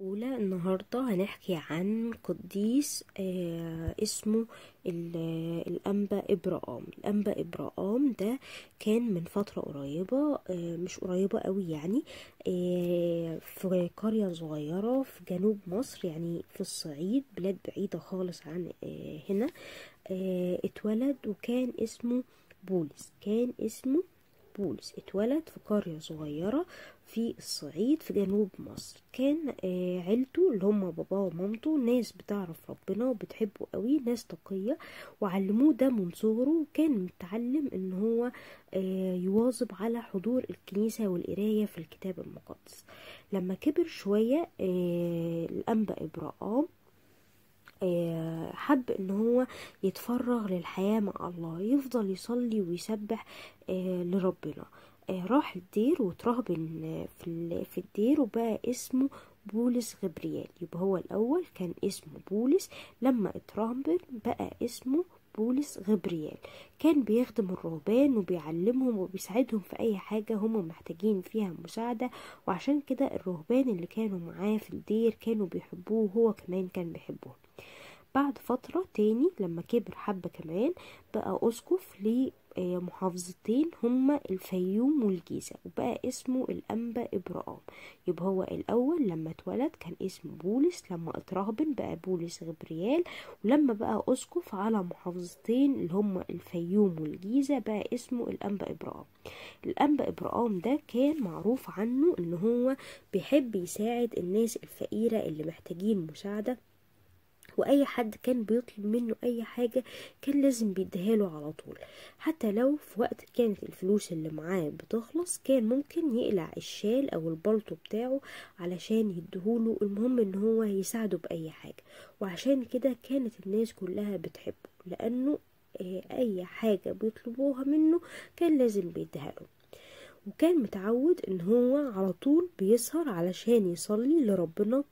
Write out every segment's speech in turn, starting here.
أولى النهاردة هنحكي عن قديس آه اسمه ال- الأنبا إبراهام الأنبا إبراهام ده كان من فترة قريبة آه مش قريبة قوي يعني آه في قرية صغيرة في جنوب مصر يعني في الصعيد بلاد بعيدة خالص عن آه هنا آه اتولد وكان اسمه بولس كان اسمه بولس اتولد في قرية صغيرة في الصعيد في جنوب مصر كان آه، عيلته اللي هم باباه ومامته ناس بتعرف ربنا وبتحبه قوي ناس تقية وعلموه ده من صغره وكان متعلم ان هو آه، يواظب على حضور الكنيسة والقراية في الكتاب المقدس لما كبر شوية آه، الأنبا إبراهام آه، حب ان هو يتفرغ للحياة مع الله يفضل يصلي ويسبح آه، لربنا آه، راح الدير وترهبن آه، في ال- في الدير وبقى اسمه بولس غبريال يبقى هو الاول كان اسمه بولس لما اترهبن بقى اسمه بولس غبريال كان بيخدم الرهبان وبيعلمهم وبيساعدهم في اي حاجة هم محتاجين فيها مساعدة وعشان كده الرهبان اللي كانوا معاه في الدير كانوا بيحبوه وهو كمان كان بيحبهم بعد فترة تاني لما كبر حبة كمان بقى أسقف لمحافظتين هما الفيوم والجيزة وبقى اسمه الأنبا إبراهام يبقى هو الأول لما اتولد كان اسمه بولس لما اترهبن بقى بولس غبريال ولما بقى أسقف على محافظتين اللي هما الفيوم والجيزة بقى اسمه الأنبا إبراهام الأنبا إبراهام ده كان معروف عنه إن هو بيحب يساعد الناس الفقيرة اللي محتاجين مساعدة واي حد كان بيطلب منه اي حاجة كان لازم بيديها له على طول حتى لو في وقت كانت الفلوس اللي معاه بتخلص كان ممكن يقلع الشال او البلطو بتاعه علشان يديهوله المهم ان هو يساعده باي حاجة وعشان كده كانت الناس كلها بتحبه لانه آه، اي حاجة بيطلبوها منه كان لازم بيديها له وكان متعود ان هو على طول بيسهر علشان يصلي لربنا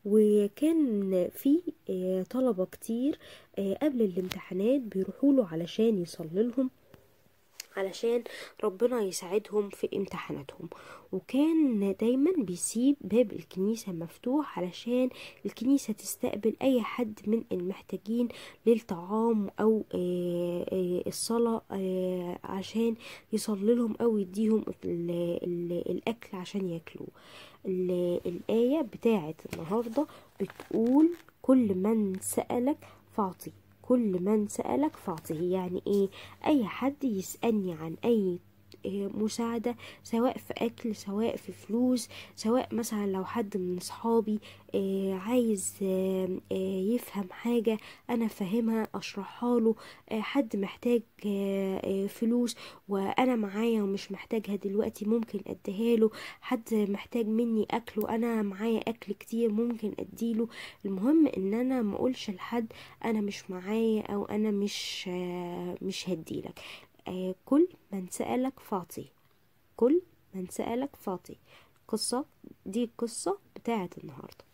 وكان في آه، طلبة كتير آه، قبل الامتحانات بيروحوا له علشان يصلي لهم علشان ربنا يساعدهم في امتحاناتهم وكان دايما بيسيب باب الكنيسة مفتوح علشان الكنيسة تستقبل اي حد من المحتاجين للطعام او آه، آه، الصلاة آه، عشان يصلي لهم او يديهم ال- ال- الاكل عشان ياكلوه ال- الآية بتاعت النهاردة بتقول كل من سألك فاعطيه كل من سألك فاعطيه يعني ايه اي حد يسألني عن اي إيه، مساعدة سواء في أكل سواء في فلوس سواء مثلا لو حد من أصحابي إيه، عايز آه، آه، يفهم حاجة أنا فاهمها أشرحها له آه، حد محتاج آه، آه، فلوس وأنا معايا ومش محتاجها دلوقتي ممكن أديها له حد محتاج مني أكل وأنا معايا أكل كتير ممكن أديله المهم إن أنا ما أقولش لحد أنا مش معايا أو أنا مش آه، مش هديلك آه، كل من سألك فاعطيه كل من سألك فاعطيه قصة دي القصة بتاعت النهاردة